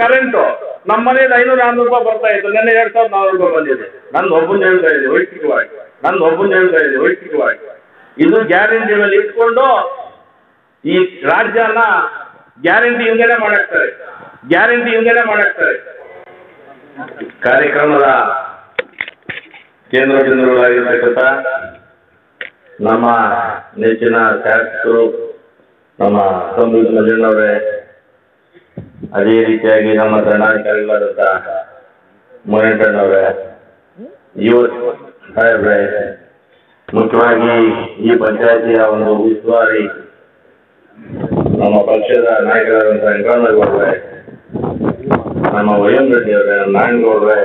current ನಮ್ಮ ಮನೇಲಿ ಐನೂರು ನಾನ್ನೂರು ರೂಪಾಯಿ ಬರ್ತಾ ಇತ್ತು ನೆನ್ನೆ ಎರಡು ಸಾವಿರದ ನಾನ್ನೂರು ರೂಪಾಯಿ ಬಂದಿದೆ ನಂದು ಒಬ್ಬನ ಹೇಳ್ತಾ ಇದೆ ವೈಯಕ್ತಿಕವಾಗಿ ನಂದು ಒಬ್ಬನ ಹೇಳ್ತಾ ಇದೆ ವೈಯಕ್ತಿಕವಾಗಿ ಇದು ಗ್ಯಾರಂಟಿ ಮೇಲೆ ಇಟ್ಕೊಂಡು ಈ ರಾಜ್ಯನ ಗ್ಯಾರಂಟಿ ಹಿಂದೆನೆ ಮಾಡಾಕ್ತಾರೆ ಗ್ಯಾರಂಟಿ ಹಿಂದೆನೆ ಮಾಡಾಕ್ತಾರೆ ಕಾರ್ಯಕ್ರಮದ ಕೇಂದ್ರ ಬಿಂದುಗಳಾಗಿರ್ತಕ್ಕಂಥ ನಮ್ಮ ನೆಚ್ಚಿನ ಶಾಸಕರು ನಮ್ಮ ಸಂಬಂಧ ಮಂಜಣ್ಣವರೇ ಅದೇ ರೀತಿಯಾಗಿ ನಮ್ಮ ದಂಡಾಧಿಕಾರಿಗಳಾದಂಥ ಮುನೇಟಣ್ಣವರೇ ಯುವ ಸಾಹೇಬ್ರೆ ಮುಖ್ಯವಾಗಿ ಈ ಪಂಚಾಯತಿಯ ಒಂದು ಉಸ್ತುವಾರಿ ನಮ್ಮ ಪಕ್ಷದ ನಾಯಕರಾದಂಥ ವೆಂಕಟರಮಣಗೌಡ್ರೆ ನಮ್ಮ ವೈಎಂ ರೆಡ್ಡಿ ಅವರೇ ನಾರಾಯಣಗೌಡ್ರೆ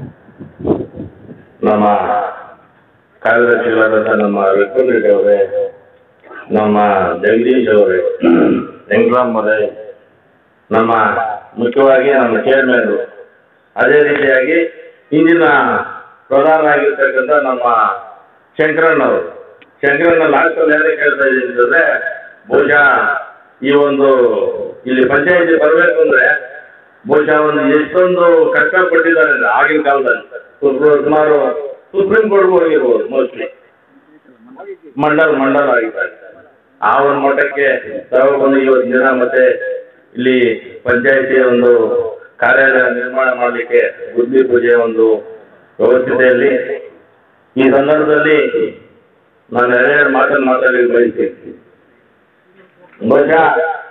ನಮ್ಮ ಕಾರ್ಯದರ್ಶಿಗಳಾದಂಥ ನಮ್ಮ ವಿಕ್ರಮ್ ರೆಡ್ಡಿ ಅವರೇ ನಮ್ಮ ಜಗದೀಶ್ ಅವರೇ ವೆಂಕಟರಾಮ್ ಅವರೇ ನಮ್ಮ ಮುಖ್ಯವಾಗಿ ನಮ್ಮ ಚೇರ್ಮನ್ ಅದೇ ರೀತಿಯಾಗಿ ಇಂದಿನ ಪ್ರಧಾನರಾಗಿರ್ತಕ್ಕಂಥ ನಮ್ಮ ಶಂಕರಣ್ಣವರು ಶಂಕರಣ್ಣ ಲಾಸ್ಟಲ್ಲಿ ಯಾರೇ ಕೇಳ್ತಾ ಇದ್ದೀನಿ ಅಂತಂದ್ರೆ ಬಹುಶಃ ಈ ಒಂದು ಇಲ್ಲಿ ಪಂಚಾಯತಿ ಬರಬೇಕು ಅಂದ್ರೆ ಬಹುಶಃ ಒಂದು ಎಷ್ಟೊಂದು ಕಷ್ಟಪಟ್ಟಿದ್ದಾರೆ ಅಂದ್ರೆ ಆಗಿನ ಕಾಲದಲ್ಲಿ ಸುಪ್ರೀಂ- ಸುಮಾರು ಸುಪ್ರೀಂ ಕೋರ್ಟ್ಗೂ ಹೋಗಿರ್ಬೋದು ಮೋಸ್ಟ್ಲಿ ಮಂಡಲ್ ಮಂಡಲ್ ಆಗಿದ್ದಾರೆ ಆ ಒಂದು ಮಟ್ಟಕ್ಕೆ ತಗೊಂಡು ಇವತ್ತು ದಿನ ಮತ್ತೆ ಇಲ್ಲಿ ಪಂಚಾಯತಿಯ ಒಂದು ಕಾರ್ಯಾಲಯ ನಿರ್ಮಾಣ ಮಾಡಲಿಕ್ಕೆ ಬುದ್ಧಿ ಪೂಜೆಯ ಒಂದು ವ್ಯವಸ್ಥೆಯಲ್ಲಿ ಈ ಸಂದರ್ಭದಲ್ಲಿ ನಾನು ಎರಡೆರಡು ಮಾತನ್ನು ಮಾತಾಡಲಿಕ್ಕೆ ಬಯಸ್ತೀನಿ ಬಹುಶಃ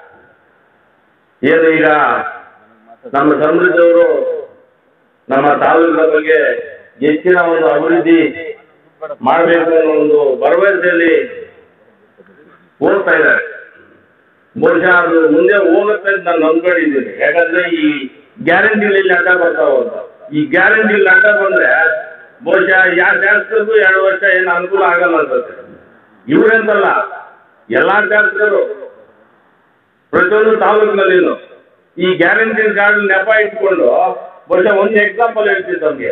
ಏನು ಈಗ ನಮ್ಮ ಸಮೃದ್ಧವರು ನಮ್ಮ ತಾಲೂಕಿನ ಬಗ್ಗೆ ಹೆಚ್ಚಿನ ಒಂದು ಅಭಿವೃದ್ಧಿ ಮಾಡಬೇಕು ಅನ್ನೋ ಒಂದು ಭರವಸೆಯಲ್ಲಿ ಹೋಗ್ತಾ ಇದ್ದಾರೆ ಬಹುಶಃ ಅದು ಮುಂದೆ ಹೋಗುತ್ತೆ ಅಂತ ನಾನು ನಂಬ್ಕೊಂಡಿದ್ದೀನಿ ಯಾಕಂದ್ರೆ ಈ ಗ್ಯಾರಂಟಿಗಳಲ್ಲಿ ಅಡ್ಡ ಬರ್ತಾವ ಅಂತ ಈ ಗ್ಯಾರಂಟಿಲಿ ಅಡ್ಡ ಬಂದ್ರೆ ಬಹುಶಃ ಯಾವ ಶಾಸಕರಿಗೂ ಎರಡು ವರ್ಷ ಏನು ಅನುಕೂಲ ಆಗಲ್ಲ ಅನ್ಸುತ್ತೆ ಇವ್ರೆಂತಲ್ಲ ಎಲ್ಲಾ ಶಾಸಕರು ಪ್ರತಿಯೊಂದು ತಾಲೂಕಿನಲ್ಲಿನೂ ಈ ಗ್ಯಾರಂಟಿ ಕಾರ್ಡ್ ನೆಪ ಇಟ್ಕೊಂಡು ಬಹುಶಃ ಒಂದು ಎಕ್ಸಾಂಪಲ್ ಹೇಳ್ತೀನಿ ತಮಗೆ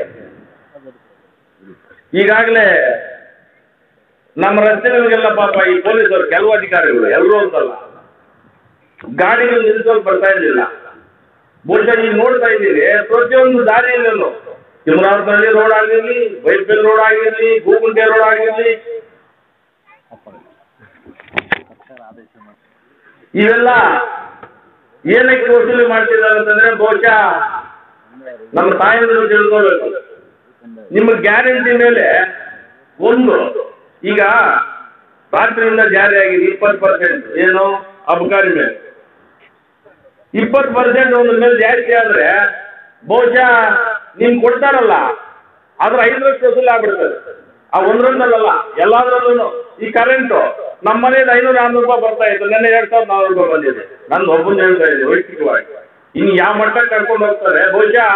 ಈಗಾಗಲೇ ನಮ್ಮ ರಸ್ತೆಗಳಿಗೆಲ್ಲ ಪಾಪ ಈ ಪೊಲೀಸರು ಕೆಲವು ಅಧಿಕಾರಿಗಳು ಎಲ್ಲರೂ ಅಂತಲ್ಲ ಗಾಡಿಗಳು ನಿಲ್ಸೋಕೆ ಬರ್ತಾ ಇರಲಿಲ್ಲ ಬಹುಶಃ ಈಗ ನೋಡ್ತಾ ಇದ್ದೀವಿ ಪ್ರತಿಯೊಂದು ದಾರಿಯಲ್ಲೂ ತಿಮರಾವತಿನಲ್ಲಿ ರೋಡ್ ಆಗಿರಲಿ ಬೈಪಲ್ ರೋಡ್ ಆಗಿರಲಿ ಗೂಗುಂಟೆ ರೋಡ್ ಆಗಿರಲಿ ಇವೆಲ್ಲ ಏನಕ್ಕೆ ವಸೂಲಿ ಮಾಡ್ತಿದ್ದಾರೆ ಅಂತಂದ್ರೆ ಬಹುಶಃ ನಮ್ಮ ತಾಯಂದಿರು ತಿಳ್ಕೋಬೇಕು ನಿಮ್ಮ ಗ್ಯಾರಂಟಿ ಮೇಲೆ ಒಂದು ಈಗ ರಾತ್ರಿಯಿಂದ ಜಾರಿಯಾಗಿದೆ ಇಪ್ಪತ್ತು ಪರ್ಸೆಂಟ್ ಏನು ಅಬಕಾರಿ ಮೇಲೆ ಇಪ್ಪತ್ತು ಪರ್ಸೆಂಟ್ ಒಂದು ಮೇಲೆ ಜಾಸ್ತಿ ಆದ್ರೆ ಬಹುಶಃ ನಿಮ್ಗೆ ಕೊಡ್ತಾರಲ್ಲ ಅದ್ರ ಐದರಷ್ಟು ವಸೂಲಿ ಆಗ್ಬಿಡ್ತದೆ ಆ ಒಂದರೊಂದಲ್ಲ ಎಲ್ಲಾದ್ರಲ್ಲೂ ಈ ಕರೆಂಟು ನಮ್ಮ ಮನೇಲಿ ಐನೂರು ನಾನ್ನೂರು ರೂಪಾಯಿ ಬರ್ತಾ ಇತ್ತು ನೆನ್ನೆ ಎರಡು ಸಾವಿರದ ನಾನ್ನೂರು ರೂಪಾಯಿ ಬಂದಿದೆ ನಂದು ಒಬ್ಬನ ಹೇಳ್ತಾ ಇದೆ ವೈಯಕ್ತಿಕವಾಗಿ ಇನ್ನು ಯಾವ ಮಟ್ಟಕ್ಕೆ ಕರ್ಕೊಂಡು ಹೋಗ್ತಾರೆ ಬಹುಶಃ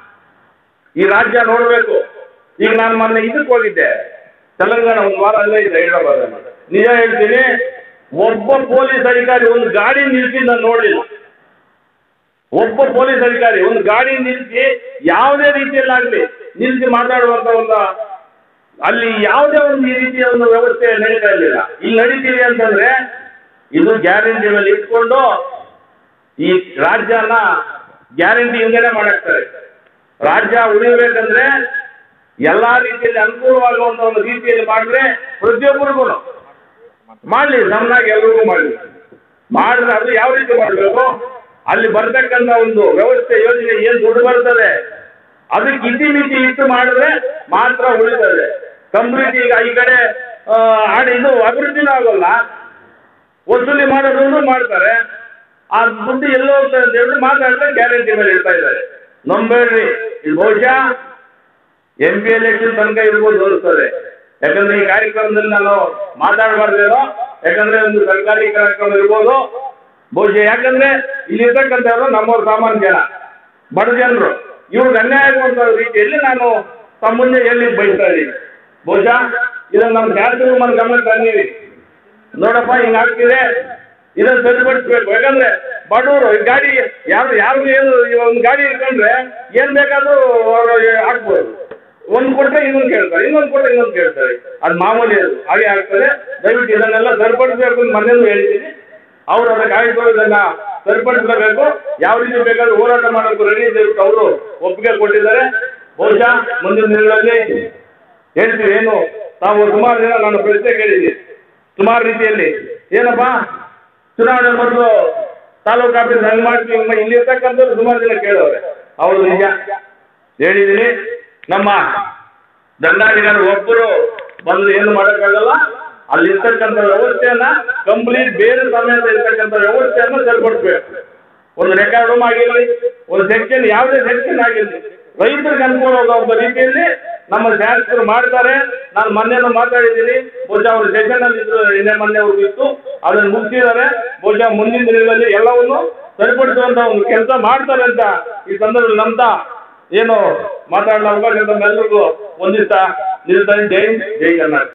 ಈ ರಾಜ್ಯ ನೋಡಬೇಕು ಈಗ ನಾನು ಮೊನ್ನೆ ಇದಕ್ಕೆ ಹೋಗಿದ್ದೆ ತೆಲಂಗಾಣ ಒಂದು ವಾರ ಅಲ್ಲೇ ಇದೆ ಹೈದ್ರಾಬಾದ್ ನಿಜ ಹೇಳ್ತೀನಿ ಒಬ್ಬ ಪೊಲೀಸ್ ಅಧಿಕಾರಿ ಒಂದು ಗಾಡಿ ನಿಲ್ಲಿಸಿ ನಾನು ನೋಡಲಿಲ್ಲ ಒಬ್ಬ ಪೊಲೀಸ್ ಅಧಿಕಾರಿ ಒಂದು ಗಾಡಿ ನಿಲ್ಲಿಸಿ ಯಾವುದೇ ರೀತಿಯಲ್ಲಾಗಲಿ ನಿಲ್ಲಿಸಿ ಮಾತಾಡುವಂತ ಒಂದು ಅಲ್ಲಿ ಯಾವುದೇ ಒಂದು ಈ ರೀತಿಯ ಒಂದು ವ್ಯವಸ್ಥೆ ನಡೀತಾ ಇರಲಿಲ್ಲ ಇಲ್ಲಿ ನಡೀತಿದೆ ಅಂತಂದ್ರೆ ಇದು ಗ್ಯಾರಂಟಿ ಮೇಲೆ ಇಟ್ಕೊಂಡು ಈ ರಾಜ್ಯನ ಗ್ಯಾರಂಟಿ ಹಿಂದೆನೆ ಮಾಡಾಕ್ತಾರೆ ರಾಜ್ಯ ಉಳಿಬೇಕಂದ್ರೆ ಎಲ್ಲಾ ರೀತಿಯಲ್ಲಿ ಅನುಕೂಲವಾಗುವಂತ ಒಂದು ರೀತಿಯಲ್ಲಿ ಮಾಡಿದ್ರೆ ಪ್ರತಿಯೊಬ್ಬರಿಗೂ ಮಾಡಲಿ ಸಮನಾಗಿ ಎಲ್ರಿಗೂ ಮಾಡಲಿ ಮಾಡಿದ್ರೆ ಅದು ಯಾವ ರೀತಿ ಮಾಡಬೇಕು ಅಲ್ಲಿ ಬರ್ತಕ್ಕಂಥ ಒಂದು ವ್ಯವಸ್ಥೆ ಯೋಜನೆ ಏನು ದುಡ್ಡು ಬರ್ತದೆ ಅದಕ್ಕೆ ಇತಿಮಿತಿ ಇಟ್ಟು ಮಾಡಿದ್ರೆ ಮಾತ್ರ ಉಳಿತದೆ ಕಂಪ್ಲೀಟ್ ಈಗ ಈ ಕಡೆ ಆ, ಆಡ ಇದು ಅಭಿವೃದ್ಧಿನೂ ಆಗೋಲ್ಲ ವಸೂಲಿ ಮಾಡೋದು ಮಾಡ್ತಾರೆ ಆ ದುಡ್ಡು ಎಲ್ಲೋ ಹೋಗ್ತದೆ ಅಂತ ಹೇಳಿ ಮಾತಾಡಿದ್ರೆ ಗ್ಯಾರಂಟಿ ಮೇಲೆ ಇರ್ತಾ ಇದ್ದಾರೆ ನಂಬೇಡ್ರಿ ಇದು ಬಹುಶಃ ಎಂ ಪಿ ಎಲೆಕ್ಷನ್ ತನಕ ಇರ್ಬೋದು ಅನಿಸ್ತದೆ ಯಾಕಂದ್ರೆ ಈ ಕಾರ್ಯಕ್ರಮದಲ್ಲಿ ನಾನು ಮಾತಾಡಬಾರ್ದೇನೋ ಯಾಕಂದ್ರೆ ಒಂದು ಸರ್ಕಾರಿ ಕಾರ್ಯಕ್ರಮ ಇರ್ಬೋದು ಬಹುಶಃ ಯಾಕಂದ್ರೆ ಇಲ್ಲಿ ಇರ್ತಕ್ಕಂಥವ್ರು ನಮ್ಮವ್ರು ಸಾಮಾನ್ಯ ಜನ ಬಡ ಜನರು ಇವ್ರಿಗೆ ಅನ್ಯಾಯ ಆಗುವಂತ ರೀತಿಯಲ್ಲಿ ನಾನು ತಮ್ಮ ಮುಂದೆ ಎಲ್ಲಿ ಬಯಸ್ತಾ ಇದ್ದೀನಿ ಬಹುಶಃ ಇದನ್ನು ನಮ್ಮ ಶಾಸಕರು మన ಗಮನಕ್ಕೆ ತಂದಿರಿ ನೋಡಪ್ಪ ಹಿಂಗ್ ಆಗ್ತಿದೆ ಇದನ್ನ ಸರಿಪಡಿಸ್ಬೇಕು ಯಾಕಂದ್ರೆ ಬಡವರು ಈ ಗಾಡಿ ಯಾರು ಯಾರಿಗೂ ಏನು ಈ ಒಂದು ಗಾಡಿ ಇಟ್ಕೊಂಡ್ರೆ ಏನ್ ಬೇಕಾದ್ರೂ ಅವ್ರು ಹಾಕ್ಬೋದು ಒಂದು ಕೊಟ್ರೆ ಇನ್ನೊಂದು ಕೇಳ್ತಾರೆ ಇನ್ನೊಂದು ಕೊಟ್ರೆ ಇನ್ನೊಂದು ಕೇಳ್ತಾರೆ ಅದು ಮಾಮೂಲಿ ಅದು ಹಾಗೆ ಆಗ್ತದೆ ದಯವಿಟ್ಟು ಇದನ್ನೆಲ್ಲ ಸರಿಪಡಿಸ್ಬೇಕು ಅಂತ ಮನೇಲೂ ಹೇಳಿದ್ದೀನಿ ಅವ್ರು ಅದಕ್ಕೆ ಆಯ್ತು ಇದನ್ನ ಸರಿಪಡಿಸಲೇಬೇಕು ಯಾವ ರೀತಿ ಬೇಕಾದ್ರೂ ಹೋರಾಟ ಮಾಡೋಕ್ಕೂ ರೆಡಿ ಇದೆ ಅವರು ಒಪ್ಪಿಗೆ ಕೊಟ್ಟಿದ್ದಾರೆ ಬಹುಶಃ ಮುಂದಿನ ದಿನಗಳಲ್ಲಿ ಹೇಳ್ತೀವಿ ಏನು ತಾವು ಸುಮಾರು ಜನ ನಾನು ಪ್ರಶ್ನೆ ಕೇಳಿದ್ದೀನಿ ಸುಮಾರು ರೀತಿಯಲ್ಲಿ ಏನಪ್ಪ ಚುನಾವಣೆ ಮೊದಲು ತಾಲೂಕು ಆಫೀಸ್ ಹಂಗೆ ಮಾಡ್ತೀವಿ ಹಿಂಗ್ ಮಾಡಿ- ಇಲ್ಲಿ ಇರ್ತಕ್ಕಂಥವ್ರು ಸುಮಾರು ಜನ ಕೇಳೋರೆ ಹೌದು ನಿಜ ಹೇಳಿದ್ದೀನಿ ನಮ್ಮ ದಂಡಾಧಿಕಾರಿ ಒಬ್ಬರು ಬಂದು ಏನು ಮಾಡೋಕ್ಕಾಗಲ್ಲ ಅಲ್ಲಿ ಇರ್ತಕ್ಕಂಥ ವ್ಯವಸ್ಥೆಯನ್ನ ಕಂಪ್ಲೀಟ್ ಬೇರೆ ಸಮೇತ ಇರ್ತಕ್ಕಂಥ ವ್ಯವಸ್ಥೆಯನ್ನು ಸರಿಪಡಿಸ್ಬೇಕು ಒಂದು ರೆಕಾರ್ಡ್ ರೂಮ್ ಆಗಿರಲಿ ಒಂದು ಸೆಕ್ಷನ್ ಯಾವುದೇ ಸೆಕ್ಷನ್ ಆಗಿರಲಿ ರೈತರಿಗೆ ಅನುಕೂಲ ಆಗೋ ಒಬ್ಬ ರೀತಿಯಲ್ಲಿ ನಮ್ಮ ಶಾಸಕರು ಮಾಡ್ತಾರೆ ನಾನು ಮೊನ್ನೆನೂ ಮಾತಾಡಿದ್ದೀನಿ ಬಹುಶಃ ಅವರು ಸೆಷನ್ ಅಲ್ಲಿ ಇದ್ರು ನಿನ್ನೆ ಮೊನ್ನೆ ಅವ್ರಿಗೆ ಇತ್ತು ಅದನ್ನು ಮುಗಿಸಿದ್ದಾರೆ ಬಹುಶಃ ಮುಂದಿನ ದಿನಗಳಲ್ಲಿ ಎಲ್ಲವನ್ನು ಸರಿಪಡಿಸುವಂತ ಒಂದು ಕೆಲಸ ಮಾಡ್ತಾರೆ ಅಂತ ಈ ಸಂದರ್ಭದಲ್ಲಿ ನಂಬ್ತಾ ಏನು ಮಾತಾಡಲು ಅವಕಾಶ ನಮ್ಮೆಲ್ಲರಿಗೂ ಒಂದಿಸ್ತಾ ನಿಲ್ತಾನೆ ಜೈ ಜೈ ಕರ್ನಾಟಕ